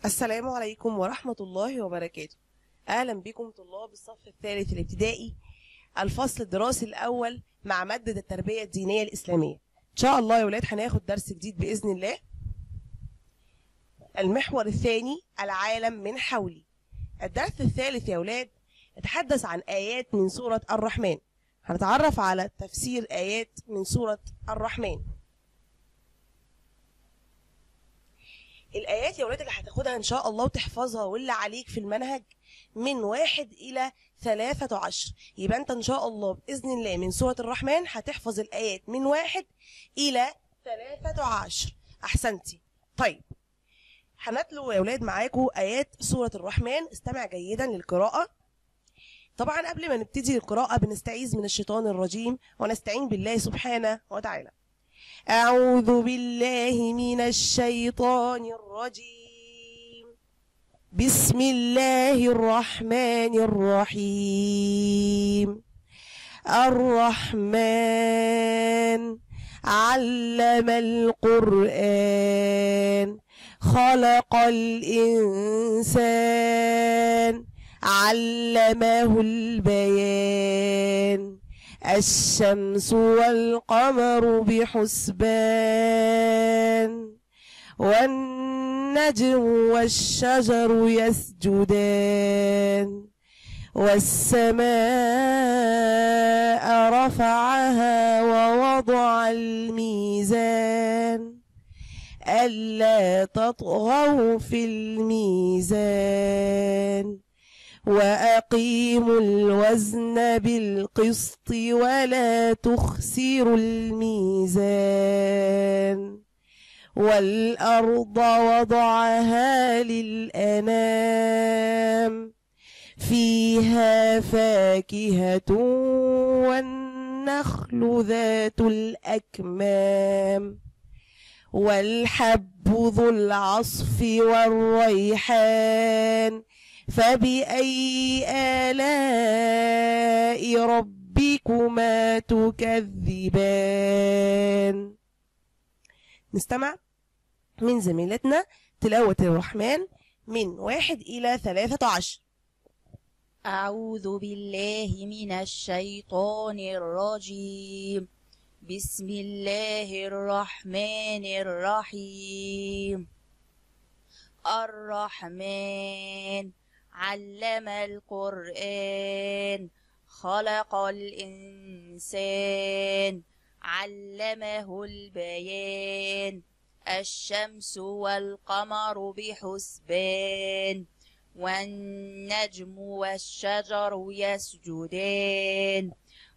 السلام عليكم ورحمة الله وبركاته أهلا بكم طلاب الصف الثالث الابتدائي الفصل الدراسي الأول مع مادة التربية الدينية الإسلامية إن شاء الله يا ولاد هناخد درس جديد بإذن الله المحور الثاني العالم من حولي الدرس الثالث يا ولاد نتحدث عن آيات من سورة الرحمن هنتعرف على تفسير آيات من سورة الرحمن الآيات يا ولاد اللي هتاخدها إن شاء الله وتحفظها واللي عليك في المنهج من واحد إلى ثلاثة عشر يبقى أنت إن شاء الله بإذن الله من سورة الرحمن هتحفظ الآيات من واحد إلى ثلاثة عشر أحسنتي طيب هنتلو يا ولاد معاكم آيات سورة الرحمن استمع جيدا للقراءة طبعا قبل ما نبتدي القراءة بنستعيذ من الشيطان الرجيم ونستعين بالله سبحانه وتعالى أعوذ بالله من الشيطان الرجيم بسم الله الرحمن الرحيم الرحمن علم القرآن خلق الإنسان علمه البيان الشمس والقمر بحسبان والنجم والشجر يسجدان والسماء رفعها ووضع الميزان ألا تطغوا في الميزان وأقيموا الوزن بالقسط ولا تخسروا الميزان والأرض وضعها للأنام فيها فاكهة والنخل ذات الأكمام والحب ذو العصف والريحان فبأي آلاء ربكما تكذبان نستمع من زميلتنا تلاوة الرحمن من واحد إلى ثلاثة عشر أعوذ بالله من الشيطان الرجيم بسم الله الرحمن الرحيم الرحمن علم القرآن خلق الإنسان علمه البيان الشمس والقمر بحسبان والنجم والشجر يسجدان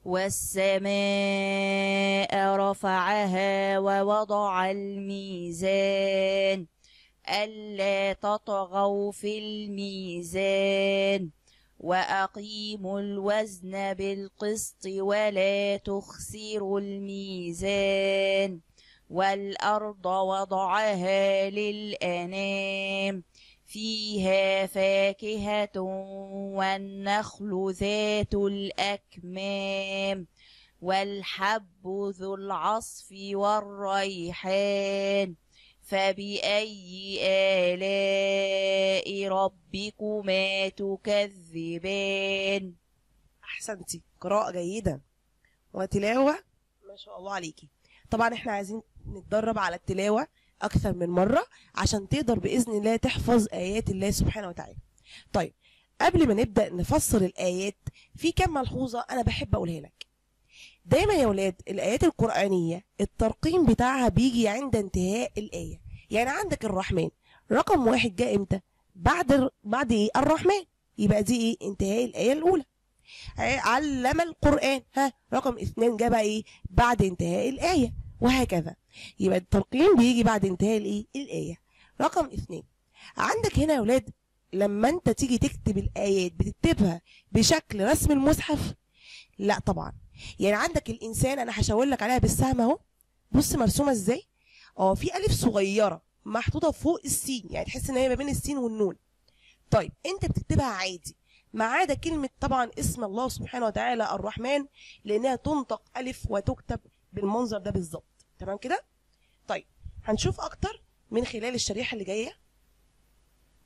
والسماء رفعها ووضع الميزان ألا تطغوا في الميزان وأقيموا الوزن بالقسط ولا تخسروا الميزان والأرض وضعها للأنام فيها فاكهة والنخل ذات الأكمام والحب ذو العصف والريحان فبأي آلاء ربكما تكذبان أحسنتي قراءة جيدة وتلاوة ما شاء الله عليكي طبعا احنا عايزين نتدرب على التلاوة أكثر من مرة عشان تقدر بإذن الله تحفظ آيات الله سبحانه وتعالى طيب قبل ما نبدأ نفسر الآيات في كم ملحوظة أنا بحب أقولها لك دايما يا ولاد الآيات القرآنية الترقيم بتاعها بيجي عند انتهاء الآية يعني عندك الرحمن رقم واحد جاء امتى بعد بعد ايه الرحمن يبقى دي ايه انتهاء الآية الأولى علم القرآن ها رقم اثنين جاء بقى ايه بعد انتهاء الآية وهكذا يبقى الترقيم بيجي بعد انتهاء الايه الآية رقم اثنين عندك هنا يا ولاد لما انت تيجي تكتب الآيات بتكتبها بشكل رسم المصحف لا طبعا يعني عندك الإنسان أنا هشاور لك عليها بالسهم أهو بص مرسومة إزاي اه في ألف صغيرة محطوطة فوق السين يعني تحس إن هي ما بين السين والنون طيب أنت بتكتبها عادي ما عدا كلمة طبعا اسم الله سبحانه وتعالى الرحمن لأنها تنطق ألف وتكتب بالمنظر ده بالظبط تمام كده طيب هنشوف أكتر من خلال الشريحة اللي جاية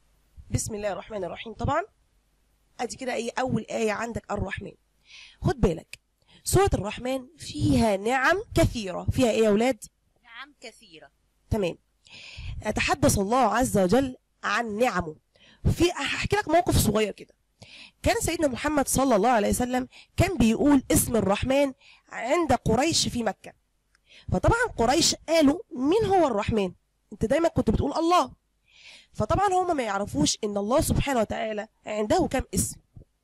بسم الله الرحمن الرحيم طبعا ادي كده ايه اول ايه عندك الرحمن خد بالك سوره الرحمن فيها نعم كثيره فيها ايه يا اولاد نعم كثيرة تمام يتحدث الله عز وجل عن نعمه في هحكي لك موقف صغير كده كان سيدنا محمد صلى الله عليه وسلم كان بيقول اسم الرحمن عند قريش في مكة فطبعا قريش قالوا مين هو الرحمن انت دايما كنت بتقول الله فطبعا هم ما يعرفوش ان الله سبحانه وتعالى عنده كم اسم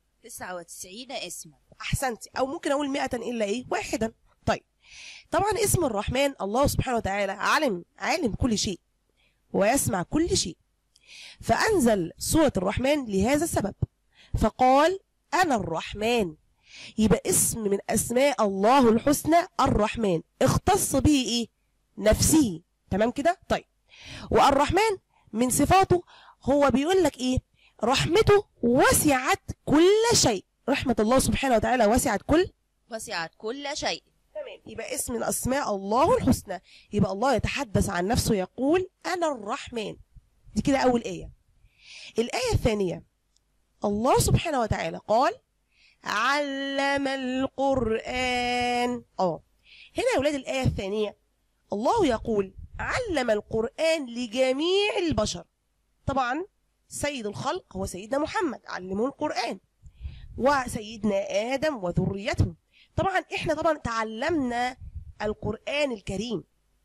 99 اسما احسنتي او ممكن اقول مئة الا ايه واحدا طيب طبعا اسم الرحمن الله سبحانه وتعالى عالم عالم كل شيء ويسمع كل شيء فانزل سوره الرحمن لهذا السبب فقال انا الرحمن يبقى اسم من اسماء الله الحسنى الرحمن اختص به ايه نفسه تمام كده طيب والرحمن من صفاته هو بيقول لك ايه رحمته وسعت كل شيء رحمة الله سبحانه وتعالى وسعت كل وسعت كل شيء تمام يبقى اسم من اسماء الله الحسنى يبقى الله يتحدث عن نفسه يقول انا الرحمن دي كده اول ايه الايه الثانيه الله سبحانه وتعالى قال علم القران اه هنا يا اولاد الايه الثانيه الله يقول علم القران لجميع البشر طبعا سيد الخلق هو سيدنا محمد علمه القران وسيدنا ادم وذريته طبعا احنا طبعا تعلمنا القرآن الكريم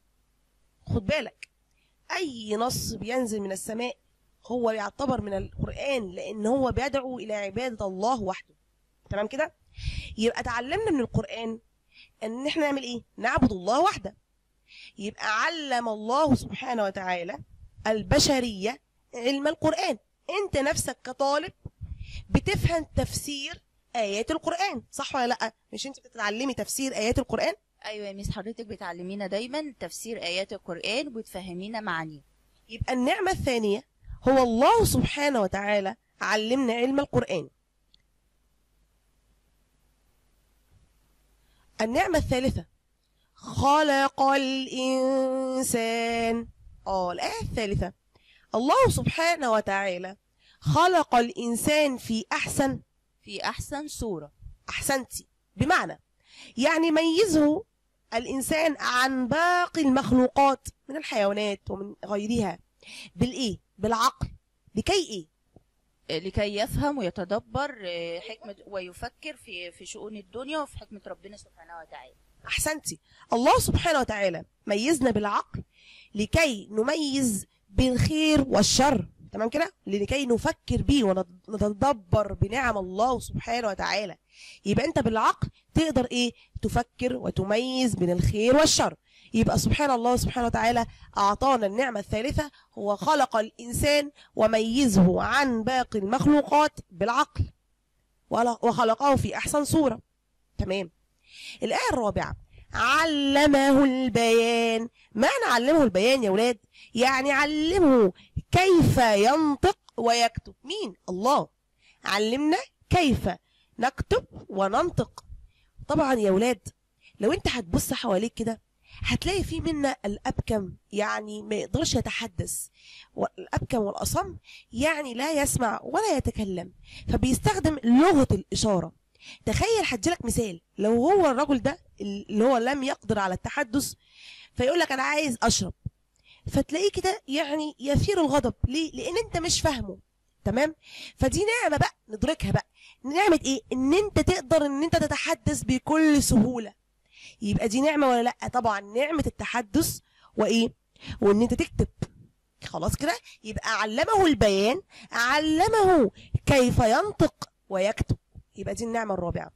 خد بالك اي نص بينزل من السماء هو يعتبر من القرآن لان هو بيدعو الى عبادة الله وحده تمام كده يبقى تعلمنا من القرآن ان احنا نعمل ايه نعبد الله وحده يبقى علم الله سبحانه وتعالى البشرية علم القرآن انت نفسك كطالب بتفهم تفسير ايات القرآن صح ولا لا مش انت بتتعلمي تفسير ايات القرآن ايوه يا ميس حضرتك بتعلمينا دايما تفسير ايات القران وبتفهمينا معانيه يبقى النعمة الثانية هو الله سبحانه وتعالى علمنا علم القرآن النعمة الثالثة خلق الإنسان اه الآية الثالثة الله سبحانه وتعالى خلق الإنسان في أحسن في احسن صوره أحسنتي بمعنى يعني ميزه الإنسان عن باقي المخلوقات من الحيوانات ومن غيرها بالإيه؟ بالعقل لكي إيه؟ لكي يفهم ويتدبر آه، حكمة ويفكر في في شؤون الدنيا وفي حكمة ربنا سبحانه وتعالى أحسنتي الله سبحانه وتعالى ميزنا بالعقل لكي نميز بالخير والشر تمام كده لكي نفكر بيه ونتدبر بنعم الله سبحانه وتعالى يبقى انت بالعقل تقدر ايه تفكر وتميز بين الخير والشر يبقى سبحان الله سبحانه وتعالى اعطانا النعمه الثالثه هو خلق الانسان وميزه عن باقي المخلوقات بالعقل ولا- وخلقه في احسن صوره تمام الآية الرابعة علمه البيان معنى علمه البيان يا ولاد يعني علمه كيف ينطق ويكتب مين الله علمنا كيف نكتب وننطق طبعا يا ولاد لو انت هتبص حواليك كده هتلاقي في منا الأبكم يعني ما يقدرش يتحدث والأبكم والأصم يعني لا يسمع ولا يتكلم فبيستخدم لغة الإشارة تخيل هديلك مثال لو هو الرجل ده اللي هو لم يقدر على التحدث فيقول لك انا عايز اشرب فتلاقيه كده يعني يثير الغضب ليه لان انت مش فاهمه تمام فدي نعمه بقى ندركها بقى نعمه ايه ان انت تقدر ان انت تتحدث بكل سهوله يبقى دي نعمه ولا لا طبعا نعمه التحدث وايه وان انت تكتب خلاص كده يبقى علمه البيان علمه كيف ينطق ويكتب يبقى دي النعمة الرابعة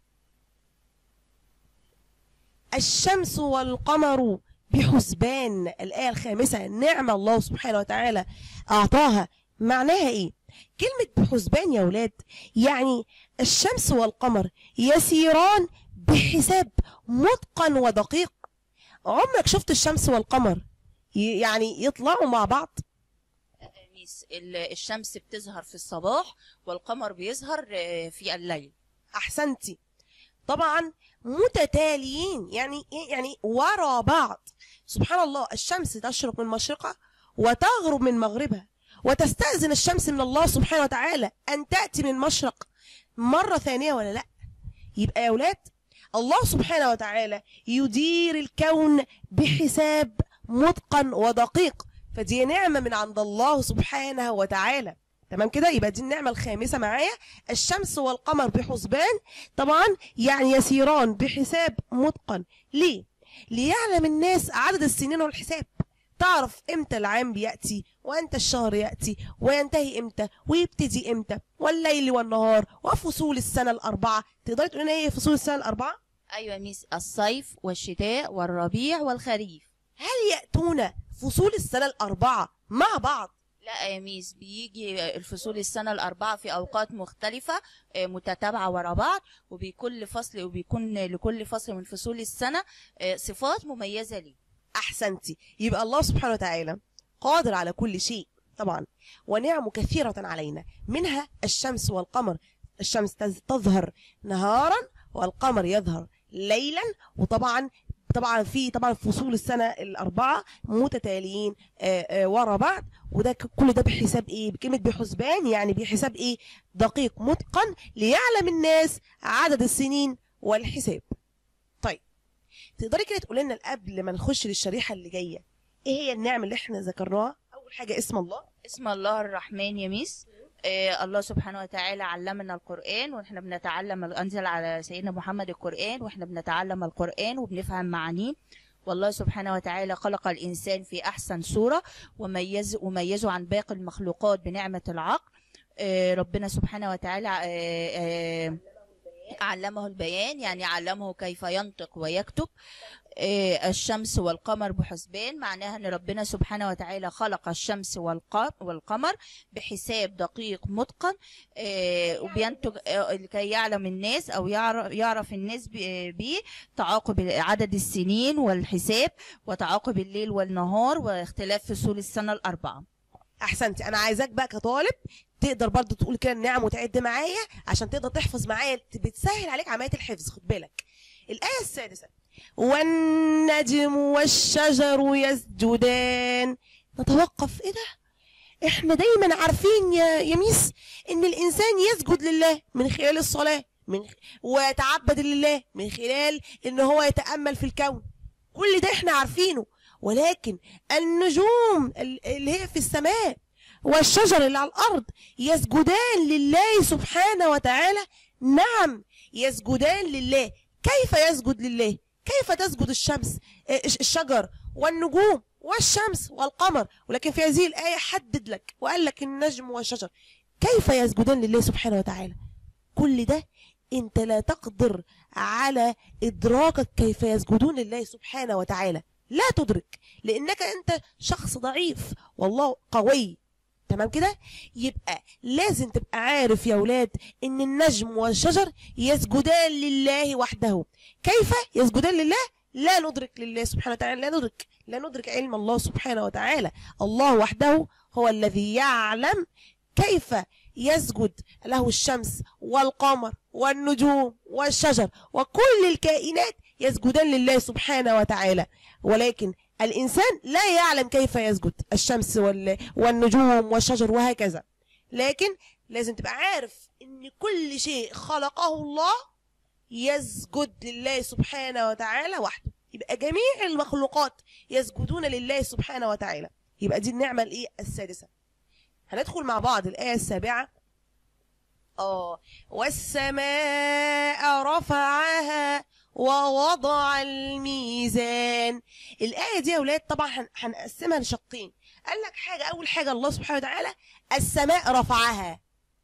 الشمس والقمر بحسبان الآية الخامسة نعمة الله سبحانه وتعالى أعطاها معناها إيه؟ كلمة بحسبان يا ولاد يعني الشمس والقمر يسيران بحساب متقن ودقيق عمرك شفت الشمس والقمر ي- يعني يطلعوا مع بعض ميس ال- الشمس بتظهر في الصباح والقمر بيظهر آه، في الليل احسنتي طبعا متتاليين يعني ايه يعني ورا بعض سبحان الله الشمس تشرق من مشرقها وتغرب من مغربها وتستأذن الشمس من الله سبحانه وتعالى أن تأتي من المشرق مرة ثانية ولا لا يبقى يا أولاد الله سبحانه وتعالى يدير الكون بحساب متقن ودقيق فدي نعمة من عند الله سبحانه وتعالى تمام كده يبقى دي النعمة الخامسة معايا الشمس والقمر بحسبان طبعا يعني يسيران بحساب متقن ليه ليعلم الناس عدد السنين والحساب تعرف امتى العام بياتي وامتى الشهر ياتي وينتهي امتى ويبتدي امتى والليل والنهار وفصول السنه الاربعه تقدري تقولي لنا ايه فصول السنه الاربعه ايوه يا ميس الصيف والشتاء والربيع والخريف هل ياتون فصول السنه الاربعه مع بعض لا يا ميس بيجي الفصول السنة الأربعة في أوقات مختلفة آه، متتابعة ورا بعض وبيكون فصل وبيكون لكل فصل من فصول السنة آه، صفات مميزة ليه احسنتي يبقى الله سبحانه وتعالى قادر على كل شيء طبعا ونعم كثيره علينا منها الشمس والقمر الشمس تز- تظهر نهارا والقمر يظهر ليلا وطبعا طبعا في طبعا فصول السنه الاربعه متتاليين آه، آه، ورا بعض وده ك- كل ده بحساب ايه بكلمه بحسبان يعني بحساب ايه دقيق متقن ليعلم الناس عدد السنين والحساب طيب تقدري كده تقولي لنا قبل ما نخش للشريحه اللي جايه ايه هي النعم اللي احنا ذكرناها اول حاجه اسم الله اسم الله الرحمن يا ميس آه الله سبحانه وتعالى علمنا القرآن واحنا بنتعلم أنزل على سيدنا محمد القرآن واحنا بنتعلم القرآن وبنفهم معانيه والله سبحانه وتعالى خلق الإنسان في أحسن صورة وميز وميزه عن باقي المخلوقات بنعمة العقل آه ربنا سبحانه وتعالى آه آه علمه البيان يعني علمه كيف ينطق ويكتب آه، الشمس والقمر بحسبان معناها ان ربنا سبحانه وتعالى خلق الشمس والق- والقمر بحساب دقيق متقن آه، وبينتج آه، لكي يعلم الناس او يعرف, يعرف الناس ب- بيه تعاقب عدد السنين والحساب وتعاقب الليل والنهار واختلاف فصول السنه الاربعه احسنتي انا عايزاك بقى كطالب تقدر برضو تقول كده النعم وتعد معايا عشان تقدر تحفظ معايا بتسهل عليك عمليه الحفظ خد بالك الايه السادسه والنجم والشجر يسجدان نتوقف ايه ده احنا دايما عارفين يا يا ميس ان الانسان يسجد لله من خلال الصلاه من ويتعبد لله من خلال ان هو يتامل في الكون كل ده احنا عارفينه ولكن النجوم ال- اللي هي في السماء والشجر اللي على الارض يسجدان لله سبحانه وتعالى نعم يسجدان لله كيف يسجد لله كيف تسجد الشمس آه، الش- الشجر والنجوم والشمس والقمر ولكن في هذه الآية حدد لك وقال لك النجم والشجر كيف يسجدان لله سبحانه وتعالى كل ده انت لا تقدر على ادراكك كيف يسجدون لله سبحانه وتعالى لا تدرك لانك انت شخص ضعيف والله قوي تمام كده يبقى لازم تبقى عارف يا ولاد ان النجم والشجر يسجدان لله وحده كيف يسجدان لله لا ندرك لله سبحانه وتعالى لا ندرك لا ندرك علم الله سبحانه وتعالى الله وحده هو الذي يعلم كيف يسجد له الشمس والقمر والنجوم والشجر وكل الكائنات يسجدان لله سبحانه وتعالى ولكن الإنسان لا يعلم كيف يسجد الشمس وال- والنجوم والشجر وهكذا لكن لازم تبقى عارف ان كل شيء خلقه الله يسجد لله سبحانه وتعالى وحده يبقى جميع المخلوقات يسجدون لله سبحانه وتعالى يبقى دي النعمة الايه السادسة هندخل مع بعض الآية السابعة اه والسماء رفعها ووضع الميزان الآية دي يا ولاد طبعا هن- هنقسمها لشقين قال لك حاجة أول حاجة الله سبحانه وتعالى السماء رفعها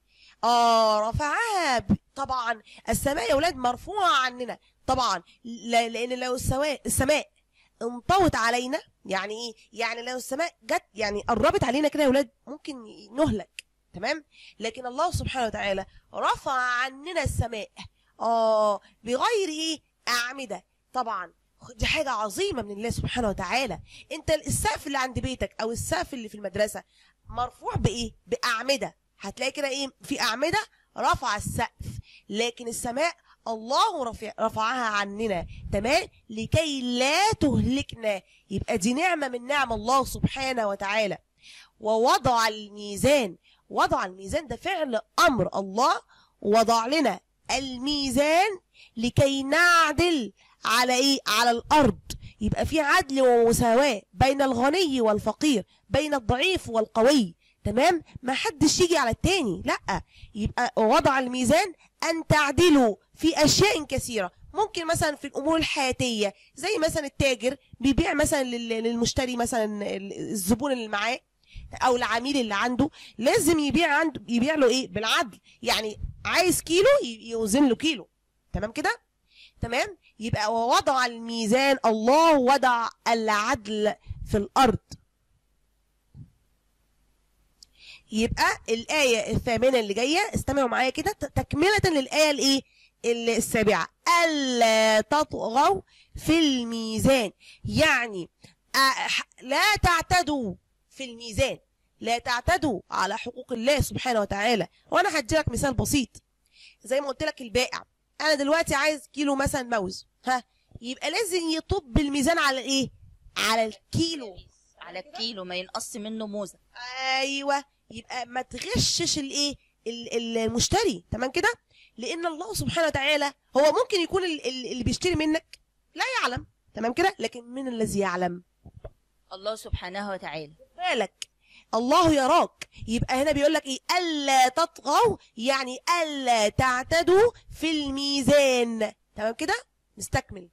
اه رفعها ب- طبعا السماء يا ولاد مرفوعة عننا طبعا لا- لأن لو السماء السماء انطوت علينا يعني ايه يعني لو السماء جت يعني قربت علينا كده يا ولاد ممكن نهلك تمام لكن الله سبحانه وتعالى رفع عننا السماء اه بغير ايه اعمده طبعا دي حاجة عظيمة من الله سبحانه وتعالى انت السقف اللي عند بيتك او السقف اللي في المدرسة مرفوع بايه باعمدة هتلاقي كده ايه في اعمدة رفع السقف لكن السماء الله رفع رفعها عننا تمام لكي لا تهلكنا يبقى دي نعمة من نعم الله سبحانه وتعالى ووضع الميزان وضع الميزان ده فعل امر الله وضع لنا الميزان لكي نعدل على ايه على الارض يبقى في عدل ومساواة بين الغني والفقير بين الضعيف والقوي تمام ما حدش يجي على التاني لا يبقى وضع الميزان ان تعدلوا في اشياء كثيره ممكن مثلا في الامور الحياتيه زي مثلا التاجر بيبيع مثلا لل- للمشتري مثلا ال- الزبون اللي معاه او العميل اللي عنده لازم يبيع عنده يبيع له ايه بالعدل يعني عايز كيلو ي- يوزن له كيلو تمام كده تمام يبقى ووضع الميزان الله وضع العدل في الارض يبقى الآية الثامنة اللي جاية استمعوا معايا كده ت- تكملة للآية الإيه؟ ال- السابعة ألا تطغوا في الميزان يعني أح- لا تعتدوا في الميزان لا تعتدوا على حقوق الله سبحانه وتعالى وأنا هدي لك مثال بسيط زي ما قلت لك البائع أنا دلوقتي عايز كيلو مثلا موز ها يبقى لازم يطب الميزان على إيه؟ على الكيلو على الكيلو ما ينقص منه موزه ايوه يبقى ما تغشش الايه ال- ال- المشتري تمام كده لان الله سبحانه وتعالى هو ممكن يكون ال- ال- اللي بيشتري منك لا يعلم تمام كده لكن من الذي يعلم الله سبحانه وتعالى بالك الله يراك يبقى هنا بيقول لك ايه الا تطغوا يعني الا تعتدوا في الميزان تمام كده نستكمل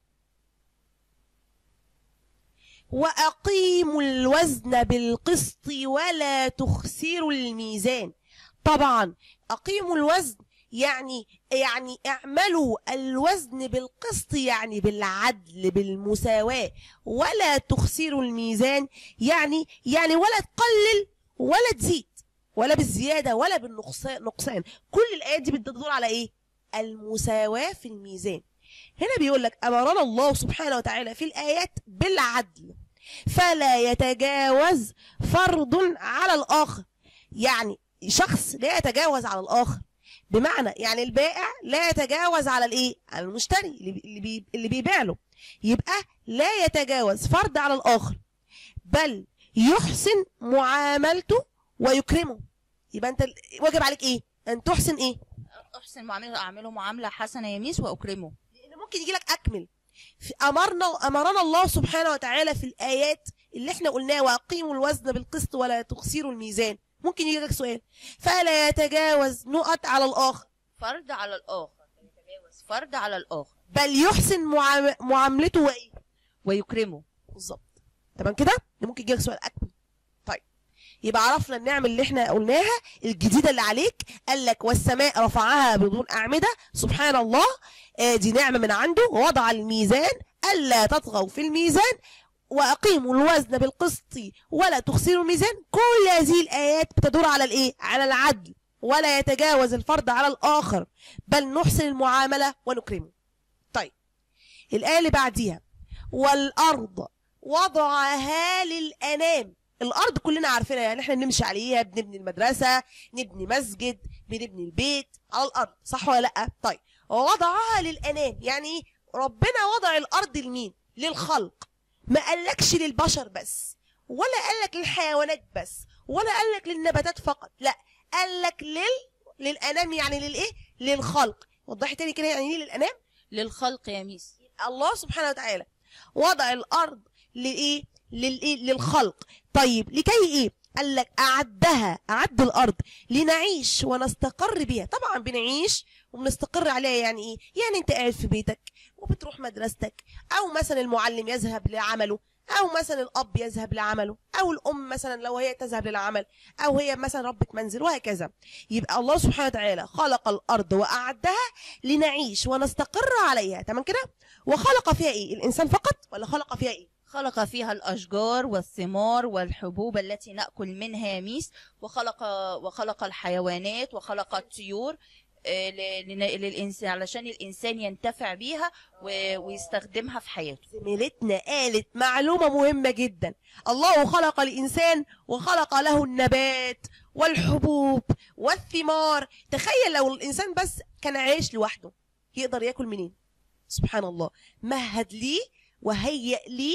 واقيموا الوزن بالقسط ولا تخسروا الميزان طبعا اقيموا الوزن يعني يعني اعملوا الوزن بالقسط يعني بالعدل بالمساواة ولا تخسروا الميزان يعني يعني ولا تقلل ولا تزيد ولا بالزيادة ولا بالنقصان نقصان كل الآيات دي بتدور على إيه المساواة في الميزان هنا بيقول لك أمرنا الله سبحانه وتعالى في الآيات بالعدل فلا يتجاوز فرض على الآخر يعني شخص لا يتجاوز على الآخر بمعنى يعني البائع لا يتجاوز على الايه على المشتري اللي بي- اللي, بي اللي بيبيع له يبقى لا يتجاوز فرد على الآخر بل يحسن معاملته ويكرمه يبقى انت ال- واجب عليك ايه ان تحسن ايه احسن معامله اعمله معامله حسنه يا ميس واكرمه لان ممكن يجي لك اكمل في امرنا امرنا الله سبحانه وتعالى في الايات اللي احنا قلناها واقيموا الوزن بالقسط ولا تخسروا الميزان ممكن يجي لك سؤال فلا يتجاوز نقط على الاخر فرد على الاخر يتجاوز فرد على الاخر بل يحسن معام- معاملته وايه ويكرمه بالظبط تمام كده ممكن يجي لك سؤال اكمل طيب يبقى عرفنا النعم اللي احنا قلناها الجديده اللي عليك قال لك والسماء رفعها بدون اعمده سبحان الله آه دي نعمه من عنده وضع الميزان الا تطغوا في الميزان واقيموا الوزن بالقسط ولا تخسروا الميزان كل هذه الايات بتدور على الايه على العدل ولا يتجاوز الفرد على الاخر بل نحسن المعامله ونكرمه طيب الايه اللي بعديها والارض وضعها للانام الارض كلنا عارفينها يعني احنا بنمشي عليها بنبني المدرسه نبني مسجد بنبني البيت على الارض صح ولا لا طيب ووضعها للانام يعني إيه؟ ربنا وضع الارض لمين للخلق ما قالكش للبشر بس ولا قالك للحيوانات بس ولا قالك للنباتات فقط لا قالك لل للانام يعني للايه للخلق وضحي تاني كده يعني ايه للانام للخلق يا ميس الله سبحانه وتعالى وضع الارض لايه للايه للخلق طيب لكي ايه قال لك اعدها اعد الارض لنعيش ونستقر بها طبعا بنعيش وبنستقر عليها يعني ايه يعني انت قاعد في بيتك وبتروح مدرستك او مثلا المعلم يذهب لعمله او مثلا الاب يذهب لعمله او الام مثلا لو هي تذهب للعمل او هي مثلا ربة منزل وهكذا يبقى الله سبحانه وتعالى خلق الارض واعدها لنعيش ونستقر عليها تمام كده وخلق فيها ايه الانسان فقط ولا خلق فيها ايه خلق فيها الأشجار والثمار والحبوب التي نأكل منها يا ميس وخلق وخلق الحيوانات وخلق الطيور آه، ل- لن- للإنسان علشان الإنسان ينتفع بيها و- ويستخدمها في حياته زميلتنا قالت معلومة مهمة جدا الله خلق الإنسان وخلق له النبات والحبوب والثمار تخيل لو الإنسان بس كان عايش لوحده يقدر ياكل منين سبحان الله مهد لي وهيئ لي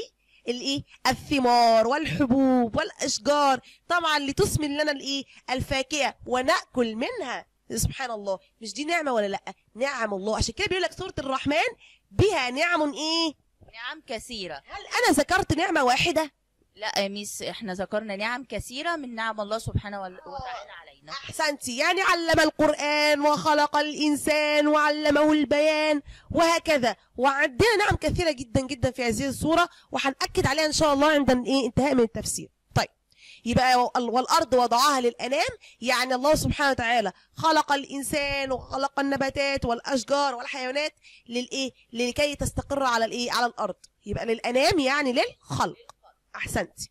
الايه الثمار والحبوب والاشجار طبعا لتثمر لنا الايه الفاكهه وناكل منها سبحان الله مش دي نعمه ولا لا نعم الله عشان كده بيقول لك سوره الرحمن بها نعم ايه نعم كثيرة هل انا ذكرت نعمه واحده لا يا ميس احنا ذكرنا نعم كثيرة من نعم الله سبحانه وال- وتعالى علينا احسنتي يعني علم القران وخلق الانسان وعلمه البيان وهكذا وعندنا نعم كثيره جدا جدا في هذه السوره وهنأكد عليها ان شاء الله عند ايه انتهاء من التفسير طيب يبقى وال- والارض وضعها للانام يعني الله سبحانه وتعالى خلق الانسان وخلق النباتات والاشجار والحيوانات للايه لكي تستقر على الايه على الارض يبقى للانام يعني للخلق احسنتي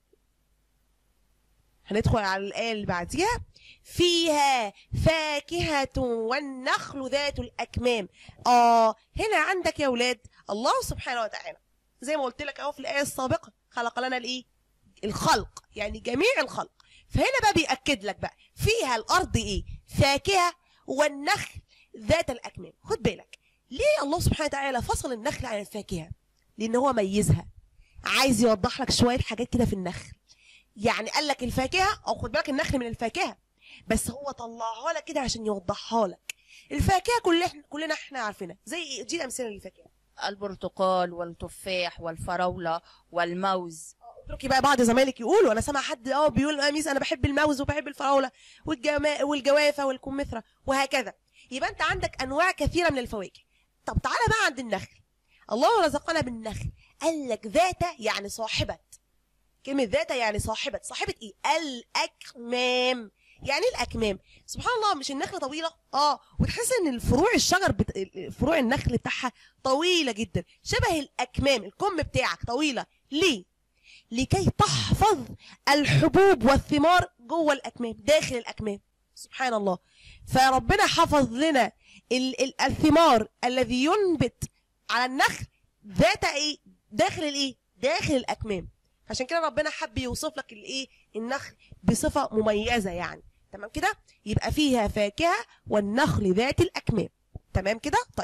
هندخل على الايه اللي بعديها فيها فاكهة والنخل ذات الأكمام آه هنا عندك يا ولاد الله سبحانه وتعالى زي ما قلت لك اهو في الآية السابقة خلق لنا الإيه الخلق يعني جميع الخلق فهنا بقى بيأكد لك بقى فيها الأرض إيه فاكهة والنخل ذات الأكمام خد بالك ليه الله سبحانه وتعالى فصل النخل عن الفاكهة لأن هو ميزها عايز يوضح لك شوية حاجات كده في النخل يعني قال لك الفاكهة أو خد بالك النخل من الفاكهة بس هو طلعها لك كده عشان يوضحها لك الفاكهه كلنا كلنا احنا عارفينها زي ايه دي امثله للفاكهه البرتقال والتفاح والفراولة والموز اتركي بقى بعض زمايلك يقولوا انا سامع حد اه بيقول اه ميس انا بحب الموز وبحب الفراوله والجما والجوافه والكمثرى وهكذا يبقى انت عندك انواع كثيره من الفواكه طب تعالى بقى عند النخل الله رزقنا بالنخل قال لك ذات يعني صاحبه كلمه ذات يعني صاحبه صاحبه ايه الاكمام يعني ايه الاكمام سبحان الله مش النخله طويله اه وتحس ان الفروع الشجر بت... فروع النخل بتاعها طويله جدا شبه الاكمام الكم بتاعك طويله ليه لكي تحفظ الحبوب والثمار جوه الاكمام داخل الاكمام سبحان الله فربنا حفظ لنا ال... ال... الثمار الذي ينبت على النخل ذات ايه داخل الايه داخل الاكمام عشان كده ربنا حب يوصف لك الايه النخل بصفه مميزه يعني تمام كده يبقى فيها فاكهه والنخل ذات الاكمام تمام كده طيب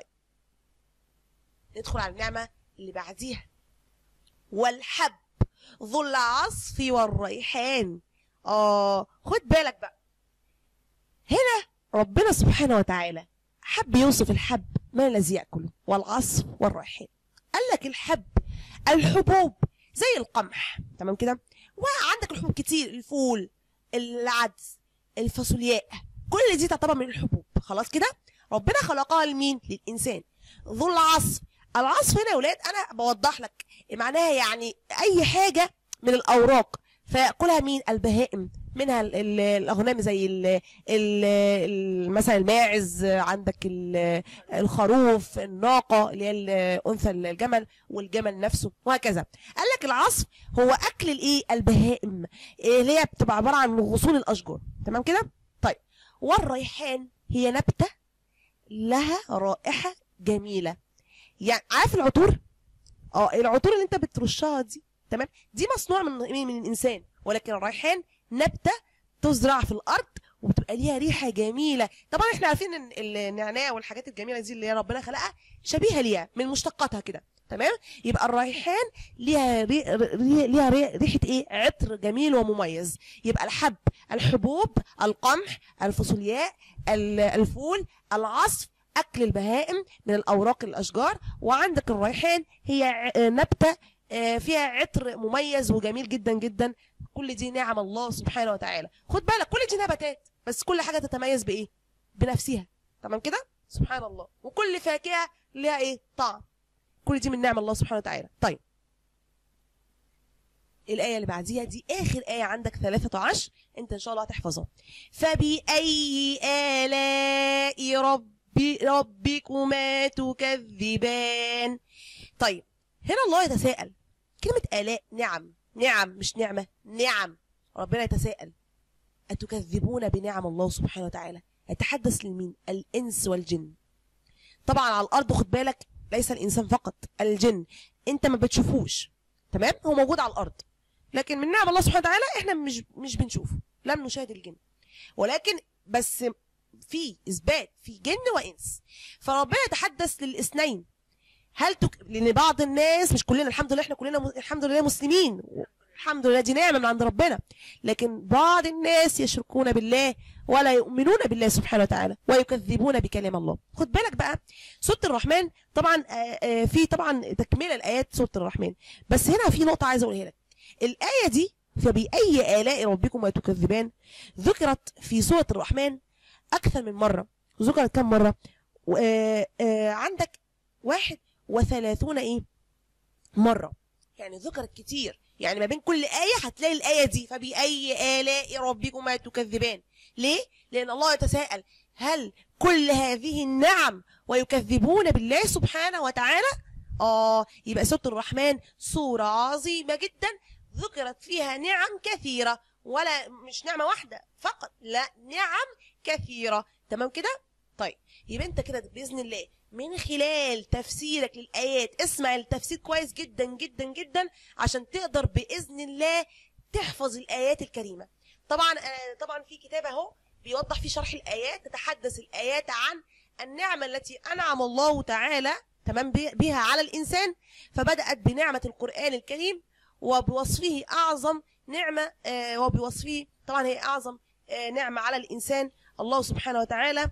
ندخل على النعمه اللي بعديها والحب ذو العصف والريحان اه خد بالك بقى هنا ربنا سبحانه وتعالى حب يوصف الحب ما الذي ياكله والعصف والريحان قال لك الحب الحبوب زي القمح تمام كده وعندك الحبوب كتير الفول العدس الفاصولياء كل دي تعتبر من الحبوب خلاص كده ربنا خلقها لمين للانسان ذو العصف العصف هنا يا ولاد انا بوضح لك معناها يعني اي حاجه من الاوراق فياكلها مين البهائم منها ال- ال- الاغنام زي ال ال ال مثلا الماعز عندك ال- الخروف الناقه اللي هي ال- انثى الجمل والجمل نفسه وهكذا قال لك العصف هو اكل الايه البهائم إيه اللي هي بتبقى عباره عن غصون الاشجار تمام كده طيب والريحان هي نبته لها رائحه جميله يعني عارف العطور اه العطور اللي انت بترشها دي تمام دي مصنوع من من من الانسان ولكن الريحان نبته تزرع في الارض وبتبقى ليها ريحه جميله طبعا احنا عارفين ان النعناع والحاجات الجميله دي اللي ربنا خلقها شبيهه ليها من مشتقاتها كده تمام يبقى الريحان ليها ري... ري... ليها ري... ريحه ايه عطر جميل ومميز يبقى الحب الحبوب القمح الفاصولياء ال- الفول العصف اكل البهائم من الاوراق الاشجار وعندك الريحان هي ع- نبته آه، فيها عطر مميز وجميل جدا جدا كل دي نعم الله سبحانه وتعالى خد بالك كل دي نباتات بس كل حاجه تتميز بايه بنفسها تمام كده سبحان الله وكل فاكهه لها ايه طعم كل دي من نعم الله سبحانه وتعالى طيب الآية اللي بعديها دي آخر آية عندك 13 أنت إن شاء الله هتحفظها فبأي آلاء ربي ربكما تكذبان طيب هنا الله يتساءل كلمة آلاء نعم نعم مش نعمة نعم ربنا يتساءل أتكذبون بنعم الله سبحانه وتعالى يتحدث لمين الإنس والجن طبعا على الأرض خد بالك ليس الإنسان فقط الجن أنت ما بتشوفوش تمام هو موجود على الأرض لكن من نعم الله سبحانه وتعالى احنا مش مش بنشوفه لم نشاهد الجن ولكن بس في اثبات في جن وانس فربنا يتحدث للاثنين هل تك... لان بعض الناس مش كلنا الحمد لله احنا كلنا م... الحمد لله مسلمين الحمد لله دي نعمه من عند ربنا لكن بعض الناس يشركون بالله ولا يؤمنون بالله سبحانه وتعالى ويكذبون بكلام الله خد بالك بقى سوره الرحمن طبعا آه، آه، في طبعا تكمله الايات سوره الرحمن بس هنا في نقطه عايزه اقولها لك الايه دي فبأي آلاء ربكما تكذبان ذكرت في سورة الرحمن أكثر من مرة ذكرت كم مرة و- آه، آه، عندك واحد وثلاثون إيه مرة يعني ذكرت كتير يعني ما بين كل آية هتلاقي الآية دي فبأي آلاء ربكما تكذبان ليه؟ لأن الله يتساءل هل كل هذه النعم ويكذبون بالله سبحانه وتعالى آه يبقى سورة الرحمن سورة عظيمة جدا ذكرت فيها نعم كثيرة ولا مش نعمة واحدة فقط لا نعم كثيرة تمام كده طيب يبقى انت كده بإذن الله من خلال تفسيرك للآيات اسمع التفسير كويس جدا جدا جدا عشان تقدر بإذن الله تحفظ الآيات الكريمة طبعا آه، طبعا في كتاب اهو بيوضح في شرح الآيات تتحدث الآيات عن النعمة التي أنعم الله تعالى تمام بي- بها على الإنسان فبدأت بنعمة القرآن الكريم وبوصفه أعظم نعمة آه، وبوصفه طبعا هي أعظم آه، نعمة على الإنسان الله سبحانه وتعالى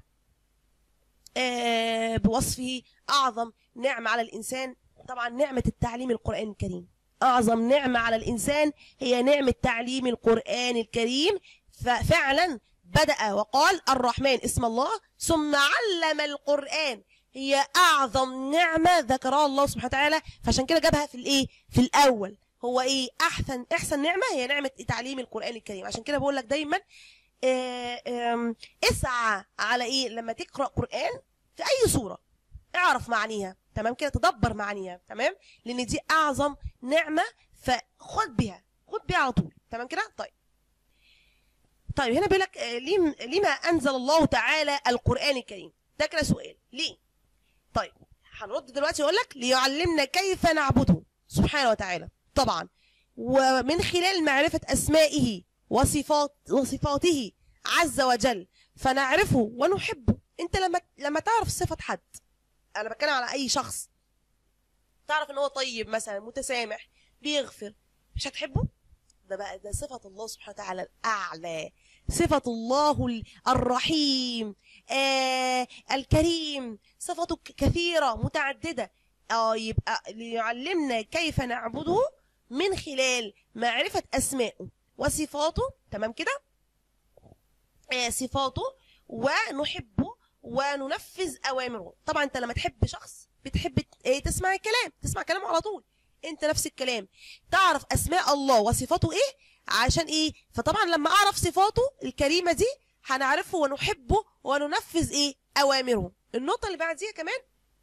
آه، بوصفه أعظم نعمة على الإنسان طبعا نعمة التعليم القرآن الكريم أعظم نعمة على الإنسان هي نعمة تعليم القرآن الكريم ففعلا بدأ وقال الرحمن اسم الله ثم علم القرآن هي أعظم نعمة ذكرها الله سبحانه وتعالى فعشان كده جابها في الإيه في الأول هو إيه أحسن أحسن نعمة هي نعمة تعليم القرآن الكريم عشان كده بقول لك دايما آه، آم، اسعى على إيه لما تقرأ قرآن في أي سورة اعرف معانيها تمام كده تدبر معانيها تمام لأن دي أعظم نعمة فخد بيها خد بيها على طول تمام كده طيب طيب هنا بيقول لك آه، لم- لما انزل الله تعالى القران الكريم ده كده سؤال ليه طيب هنرد دلوقتي يقول لك ليعلمنا كيف نعبده سبحانه وتعالى طبعا ومن خلال معرفه اسمائه وصفات وصفاته عز وجل فنعرفه ونحبه انت لما لما تعرف صفه حد انا بتكلم على اي شخص تعرف ان هو طيب مثلا متسامح بيغفر مش هتحبه ده بقى ده صفة الله سبحانه وتعالى الأعلى صفة الله ال- الرحيم آه الكريم صفته ك- كثيرة متعددة اه يبقى ليعلمنا كيف نعبده من خلال معرفة أسمائه وصفاته تمام كده آه صفاته ونحبه وننفذ أوامره طبعا أنت لما تحب شخص بتحب ت- إيه تسمع الكلام تسمع كلامه على طول انت نفس الكلام تعرف اسماء الله وصفاته ايه عشان ايه فطبعا لما اعرف صفاته الكريمه دي هنعرفه ونحبه وننفذ ايه اوامره النقطه اللي بعديها كمان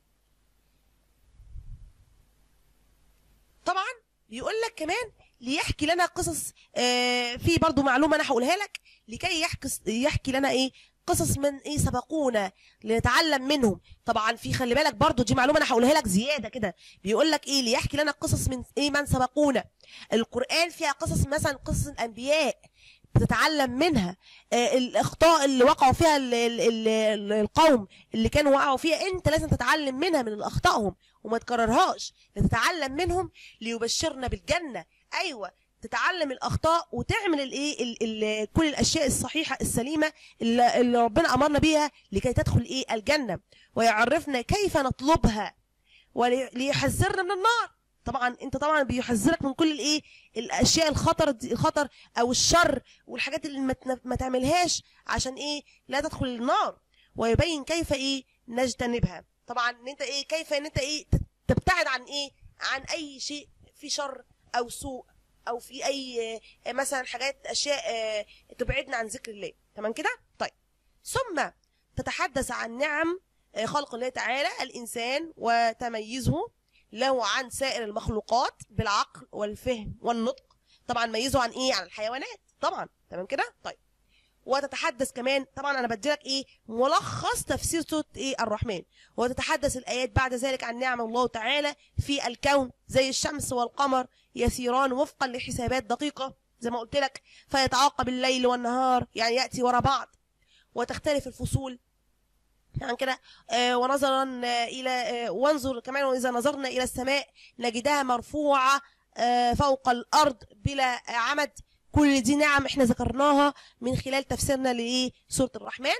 طبعا بيقول لك كمان ليحكي لنا قصص آه في برضو معلومه انا هقولها لك لكي يحكي يحكي لنا ايه قصص من ايه سبقونا لنتعلم منهم طبعا في خلي بالك برضو دي معلومه انا هقولها لك زياده كده بيقول لك ايه ليحكي لنا قصص من ايه من سبقونا القران فيها قصص مثلا قصص الانبياء بتتعلم منها آه الاخطاء اللي وقعوا فيها ال ال ال ال القوم اللي كانوا وقعوا فيها انت لازم تتعلم منها من اخطائهم وما تكررهاش تتعلم منهم ليبشرنا بالجنه ايوه تتعلم الاخطاء وتعمل الايه ال- ال- كل الاشياء الصحيحه السليمه اللي اللي ربنا امرنا بيها لكي تدخل ايه الجنه ويعرفنا كيف نطلبها وليحذرنا من النار طبعا انت طبعا بيحذرك من كل الايه الاشياء الخطر دي الخطر او الشر والحاجات اللي ما تن- ما تعملهاش عشان ايه لا تدخل النار ويبين كيف ايه نجتنبها طبعا ان انت ايه كيف ان انت ايه تت- تبتعد عن ايه عن اي شيء في شر او سوء او في اي آه، مثلا حاجات اشياء آه، تبعدنا عن ذكر الله تمام كده طيب ثم تتحدث عن نعم آه، خلق الله تعالى الانسان وتميزه له عن سائر المخلوقات بالعقل والفهم والنطق طبعا ميزه عن ايه عن الحيوانات طبعا تمام كده طيب وتتحدث كمان طبعا انا بديلك ايه ملخص تفسير سوره ايه الرحمن وتتحدث الايات بعد ذلك عن نعم الله تعالى في الكون زي الشمس والقمر يسيران وفقا لحسابات دقيقه زي ما قلت لك فيتعاقب الليل والنهار يعني ياتي ورا بعض وتختلف الفصول يعني كده آه، ونظرا آه، الى آه، وانظر كمان واذا نظرنا الى السماء نجدها مرفوعه آه، فوق الارض بلا عمد كل دي نعم احنا ذكرناها من خلال تفسيرنا لايه سوره الرحمن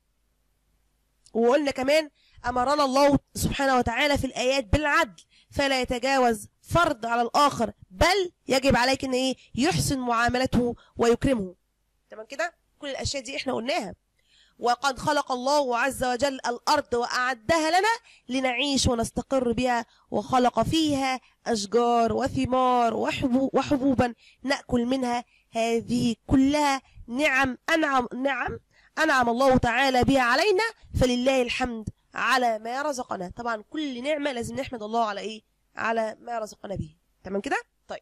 وقلنا كمان امرنا الله سبحانه وتعالى في الايات بالعدل فلا يتجاوز فرد على الاخر بل يجب عليك ان ايه يحسن معاملته ويكرمه تمام كده كل الاشياء دي احنا قلناها وقد خلق الله عز وجل الارض واعدها لنا لنعيش ونستقر بها وخلق فيها اشجار وثمار وحبو وحبوبا ناكل منها هذه كلها نعم انعم نعم انعم الله تعالى بها علينا فلله الحمد على ما رزقنا طبعا كل نعمه لازم نحمد الله على ايه على ما رزقنا به تمام كده طيب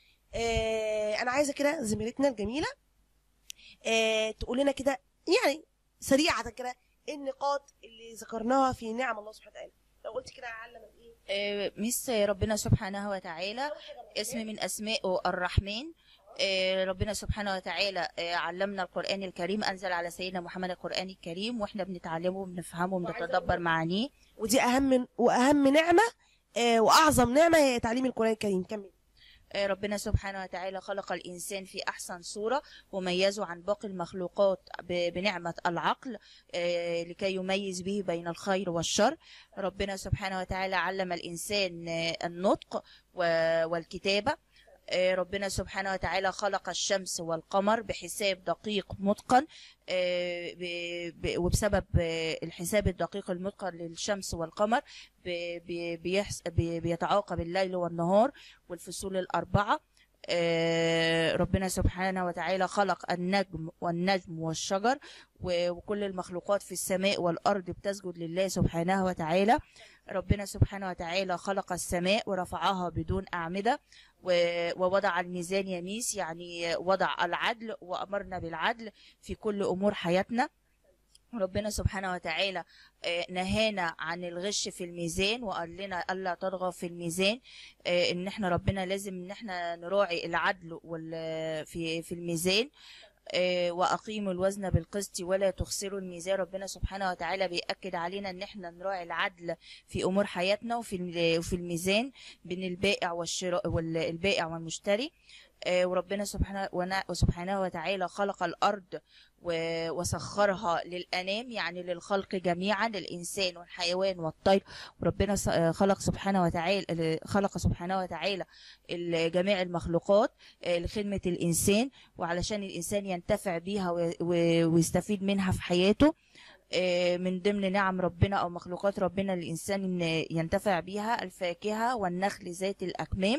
آه انا عايزه كده زميلتنا الجميله آه تقول لنا كده يعني سريعه كده إيه النقاط اللي ذكرناها في نعم الله سبحانه وتعالى لو قلت كده علم ايه آه، مس ربنا سبحانه وتعالى اسم من اسمائه الرحمن آه، ربنا سبحانه وتعالى آه، علمنا القرآن الكريم أنزل على سيدنا محمد القرآن الكريم وإحنا بنتعلمه وبنفهمه وبنتدبر معانيه ودي اهم واهم نعمه آه واعظم نعمه هي تعليم القران الكريم كمل آه، ربنا سبحانه وتعالى خلق الإنسان في أحسن صورة وميزه عن باقي المخلوقات ب- بنعمة العقل آه، لكي يميز به بين الخير والشر ربنا سبحانه وتعالى علم الإنسان آه، النطق و- والكتابة آه، ربنا سبحانه وتعالى خلق الشمس والقمر بحساب دقيق متقن آه، ب- ب- وبسبب آه، الحساب الدقيق المتقن للشمس والقمر ب- ب- بيحس- ب- بيتعاقب الليل والنهار والفصول الأربعة آه، ربنا سبحانه وتعالى خلق النجم والنجم والشجر و- وكل المخلوقات في السماء والأرض بتسجد لله سبحانه وتعالى ربنا سبحانه وتعالى خلق السماء ورفعها بدون أعمدة و- ووضع الميزان يميس يعني وضع العدل وأمرنا بالعدل في كل أمور حياتنا ربنا سبحانه وتعالى آه، نهانا عن الغش في الميزان وقال لنا الا تطغى في الميزان آه، ان احنا ربنا لازم ان احنا نراعي العدل وال- في في الميزان آه، واقيموا الوزن بالقسط ولا تخسروا الميزان ربنا سبحانه وتعالى بيأكد علينا ان احنا نراعي العدل في امور حياتنا وفي الم- وفي الميزان بين البائع والشراء والبائع والمشتري آه، وربنا سبحانه ونا- وسبحانه وتعالى خلق الارض و- وسخرها للأنام يعني للخلق جميعا للإنسان والحيوان والطير وربنا س- آه، خلق سبحانه وتعالى خلق سبحانه وتعالى ال- جميع المخلوقات آه، لخدمة الإنسان وعلشان الإنسان ينتفع بيها وي- و- ويستفيد منها في حياته آه، من ضمن نعم ربنا أو مخلوقات ربنا الإنسان إن ينتفع بيها الفاكهة والنخل ذات الأكمام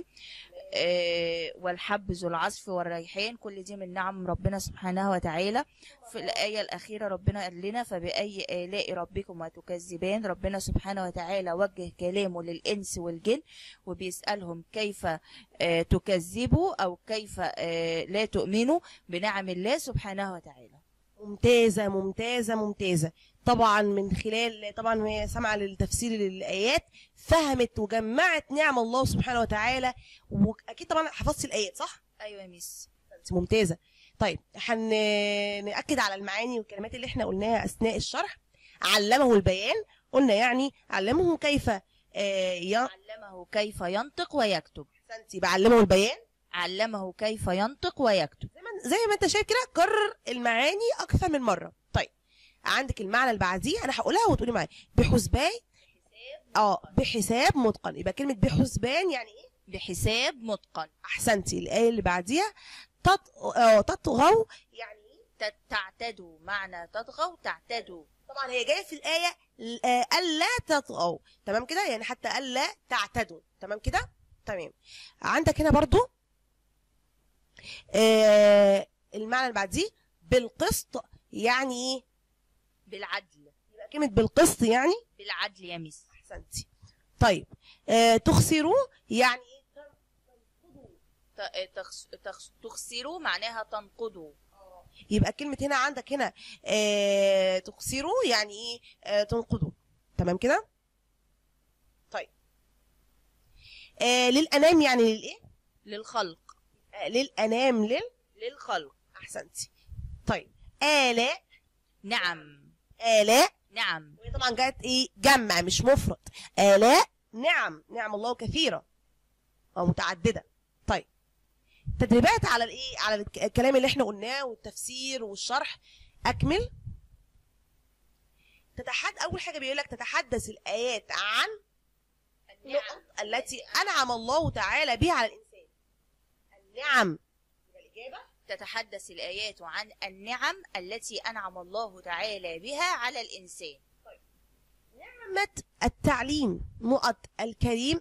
آه، والحب ذو العصف والريحان كل دي من نعم ربنا سبحانه وتعالى في الآية الأخيرة ربنا قال لنا فبأي آلاء ربكما تكذبان ربنا سبحانه وتعالى وجه كلامه للإنس والجن وبيسألهم كيف آه، تكذبوا أو كيف آه، لا تؤمنوا بنعم الله سبحانه وتعالى ممتازه ممتازه ممتازه طبعا من خلال طبعا هي سامعه للتفسير للايات فهمت وجمعت نعم الله سبحانه وتعالى واكيد طبعا حفظت الايات صح أيوة يا ميس انت ممتازه طيب هنأكد على المعاني والكلمات اللي احنا قلناها اثناء الشرح علمه البيان قلنا يعني علمه كيف آه، ي- علمه كيف ينطق ويكتب احسنتي بعلمه البيان علمه كيف ينطق ويكتب زي ما زي ما انت شايف كده كرر المعاني اكثر من مره طيب عندك المعنى اللي بعديه انا هقولها وتقولي معايا بحسبان اه بحساب متقن يبقى كلمه بحسبان يعني ايه بحساب متقن احسنتي الايه اللي بعديها تط... آه تطغوا يعني ايه ت- تعتدوا معنى تطغوا تعتدوا طبعا هي جايه في الايه ل- آه، الا تطغوا تمام كده يعني حتى الا تعتدوا تمام كده تمام عندك هنا برضو آه المعنى اللي بعديه بالقسط يعني ايه بالعدل يبقى كلمه بالقسط يعني بالعدل يا ميس احسنتي طيب آه تخسروا يعني ايه ت- تخس- تخس- تخسروا معناها تنقضوا يبقى كلمه هنا عندك هنا آه تخسروا يعني ايه آه تنقضوا تمام كده طيب آه للانام يعني للايه للخلق آه للانام لل للخلق احسنتي طيب آلاء نعم آلاء نعم وهي طبعا جت ايه جمع مش مفرد آلاء نعم نعم الله كثيرة أو متعددة طيب تدريبات على الايه على الك- الكلام اللي احنا قلناه والتفسير والشرح اكمل تتحد اول حاجه بيقول لك تتحدث الايات عن النقط التي انعم الله تعالى بها على الانسان النعم يبقى الاجابه تتحدث الآيات عن النعم التي أنعم الله تعالى بها على الإنسان نعمة التعليم نقط الكريم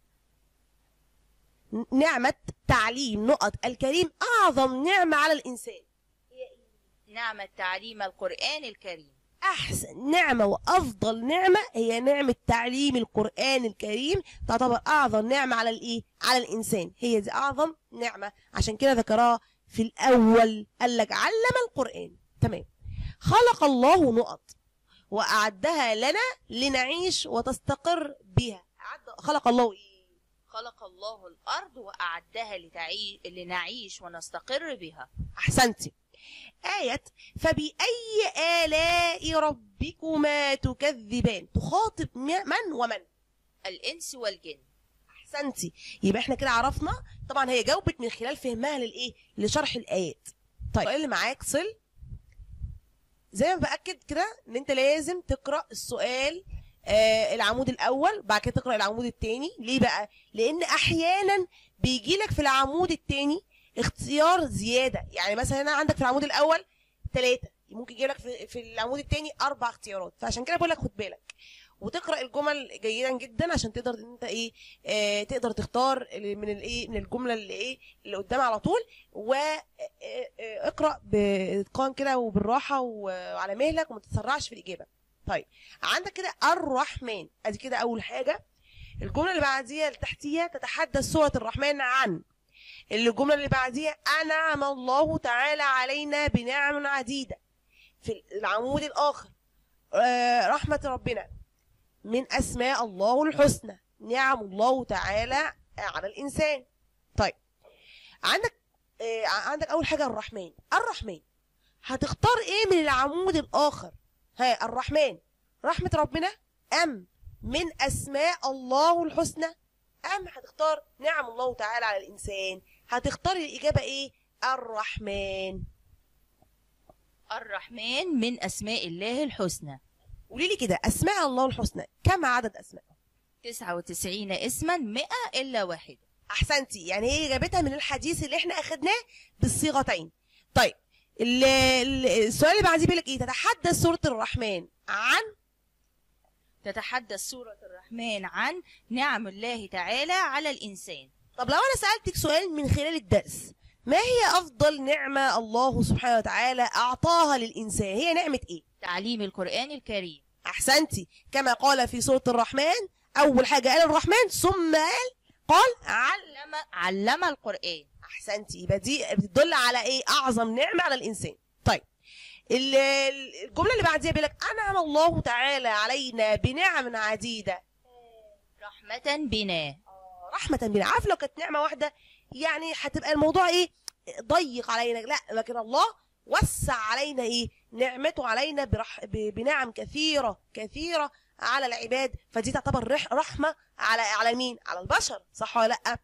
نعمة تعليم نقط الكريم أعظم نعمة على الإنسان نعمة تعليم القرآن الكريم أحسن نعمة وأفضل نعمة هي نعمة تعليم القرآن الكريم تعتبر أعظم نعمة على الإيه؟ على الإنسان هي دي أعظم نعمة عشان كده ذكرها في الأول قال لك علم القرآن تمام خلق الله نقط وأعدها لنا لنعيش وتستقر بها أعد- خلق الله إيه؟ خلق الله الأرض وأعدها لتعي... لنعيش ونستقر بها أحسنتي آية فبأي آلاء ربكما تكذبان تخاطب م- من ومن الإنس والجن احسنتي يبقى احنا كده عرفنا طبعا هي جاوبت من خلال فهمها للايه لشرح الايات طيب السؤال اللي معاك صل زي ما باكد كده ان انت لازم تقرا السؤال آه العمود الاول بعد كده تقرا العمود الثاني ليه بقى لان احيانا بيجي لك في العمود الثاني اختيار زياده يعني مثلا هنا عندك في العمود الاول ثلاثه ممكن يجي لك في, في العمود الثاني اربع اختيارات فعشان كده بقول لك خد بالك وتقرا الجمل جيدا جدا عشان تقدر ان انت ايه آه تقدر تختار ال- من الايه من الجمله اللي ايه اللي قدام على طول واقرا باتقان كده وبالراحه وعلى مهلك وما تتسرعش في الاجابه طيب عندك كده الرحمن ادي كده اول حاجه الجمله اللي بعديها اللي تحتيها تتحدث سوره الرحمن عن الجمله اللي بعديها انعم الله تعالى علينا بنعم عديده في العمود الاخر آه، رحمه ربنا من اسماء الله الحسنى نعم الله تعالى على الانسان طيب عندك آه، عندك اول حاجه الرحمن الرحمن هتختار ايه من العمود الاخر ها الرحمن رحمه ربنا ام من اسماء الله الحسنى ام هتختار نعم الله تعالى على الانسان هتختار الاجابه ايه الرحمن الرحمن من أسماء الله الحسنى قولي لي كده اسماء الله الحسنى كم عدد اسماء 99 اسما 100 إلا واحد احسنتي يعني هي جابتها من الحديث اللي احنا اخدناه بالصيغتين طيب ال- ال- السؤال اللي بعديه بيقول لك ايه تتحدث سوره الرحمن عن تتحدث سورة الرحمن عن نعم الله تعالى على الإنسان طب لو انا سالتك سؤال من خلال الدرس ما هي افضل نعمه الله سبحانه وتعالى اعطاها للانسان هي نعمه ايه تعليم القرآن الكريم احسنتي كما قال في سوره الرحمن اول حاجه قال الرحمن ثم قال قال علم علم علم القرآن احسنتي يبقى دي بتدل على ايه اعظم نعمه على الانسان طيب ال- ال- الجمله اللي بعديها بيقول لك انعم الله تعالى علينا بنعم عديده رحمة بنا رحمه بنا عارف لو كانت نعمه واحده يعني هتبقى الموضوع ايه ضيق علينا لا لكن الله وسع علينا ايه نعمته علينا برح ب- بنعم كثيره كثيره على العباد فدي تعتبر رح رحمه على على مين على البشر صح ولا لا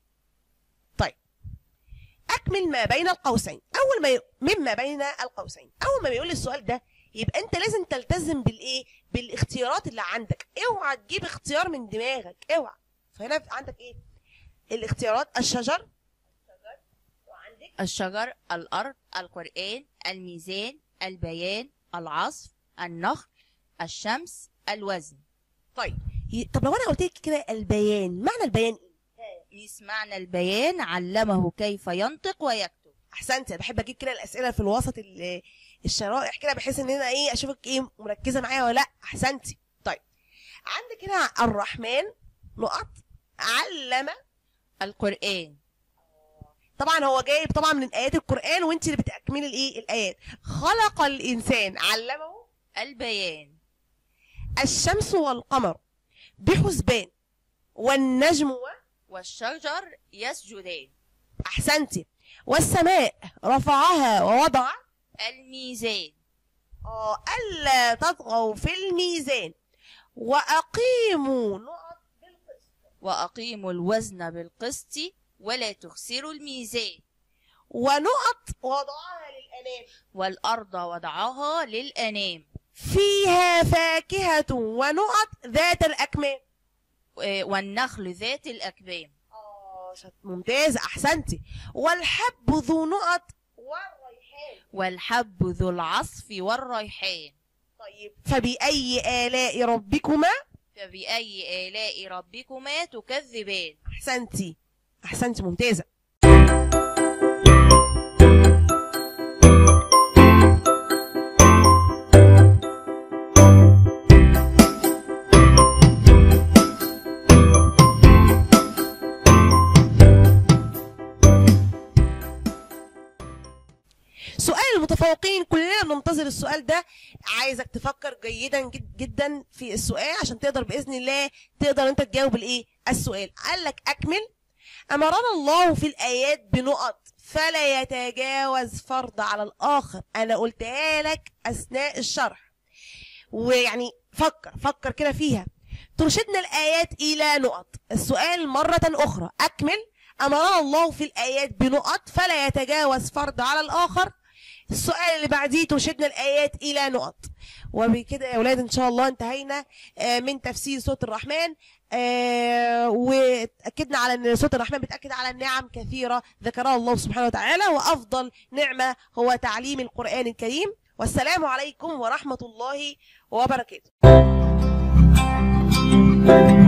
طيب اكمل ما بين القوسين اول ما ي... مما بين القوسين اول ما بيقول السؤال ده يبقى انت لازم تلتزم بالايه بالاختيارات اللي عندك اوعى تجيب اختيار من دماغك اوعى فهنا عندك ايه الاختيارات الشجر وعندك الشجر الأرض القرآن الميزان البيان العصف النخل الشمس الوزن طيب ي- طب لو انا قلت لك كده البيان معنى البيان ايه يسمعنا البيان علمه كيف ينطق ويكتب احسنت انا بحب اجيب كده الاسئله في الوسط ال- الشرائح كده بحيث ان انا ايه اشوفك ايه مركزه معايا ولا لا احسنتي طيب عندك هنا الرحمن نقط علم القرآن طبعا هو جايب طبعا من ايات القران وانت اللي بتكملي الايه الايات خلق الانسان علمه البيان الشمس والقمر بحسبان والنجم و... والشجر يسجدان احسنتي والسماء رفعها ووضع الميزان اه الا تطغوا في الميزان واقيموا نقط بالقسط وأقيموا الوزن بالقسط ولا تخسروا الميزان ونقط وضعها للانام والأرض وضعها للأنام فيها فاكهة ونقط ذات الأكمام آه، والنخل ذات الأكمام اه شط- ممتاز أحسنتي والحب ذو نقط والريحان والحب ذو العصف والريحان طيب فبأي آلاء ربكما فبأي آلاء ربكما تكذبان أحسنتي أحسنتي ممتازة سؤال المتفوقين كلنا بننتظر السؤال ده عايزك تفكر جيدا جد جدا في السؤال عشان تقدر باذن الله تقدر انت تجاوب الايه السؤال قال لك اكمل امرنا الله في الايات بنقط فلا يتجاوز فرض على الاخر انا قلتها لك اثناء الشرح ويعني فكر فكر كده فيها ترشدنا الايات الى نقط السؤال مره اخرى اكمل امرنا الله في الايات بنقط فلا يتجاوز فرض على الاخر السؤال اللي بعديه ترشدنا الايات الى نقط وبكده يا اولاد ان شاء الله انتهينا آه، من تفسير سوره الرحمن آه، واكدنا على ان سوره الرحمن بتاكد على النعم كثيره ذكرها الله سبحانه وتعالى وافضل نعمه هو تعليم القران الكريم والسلام عليكم ورحمه الله وبركاته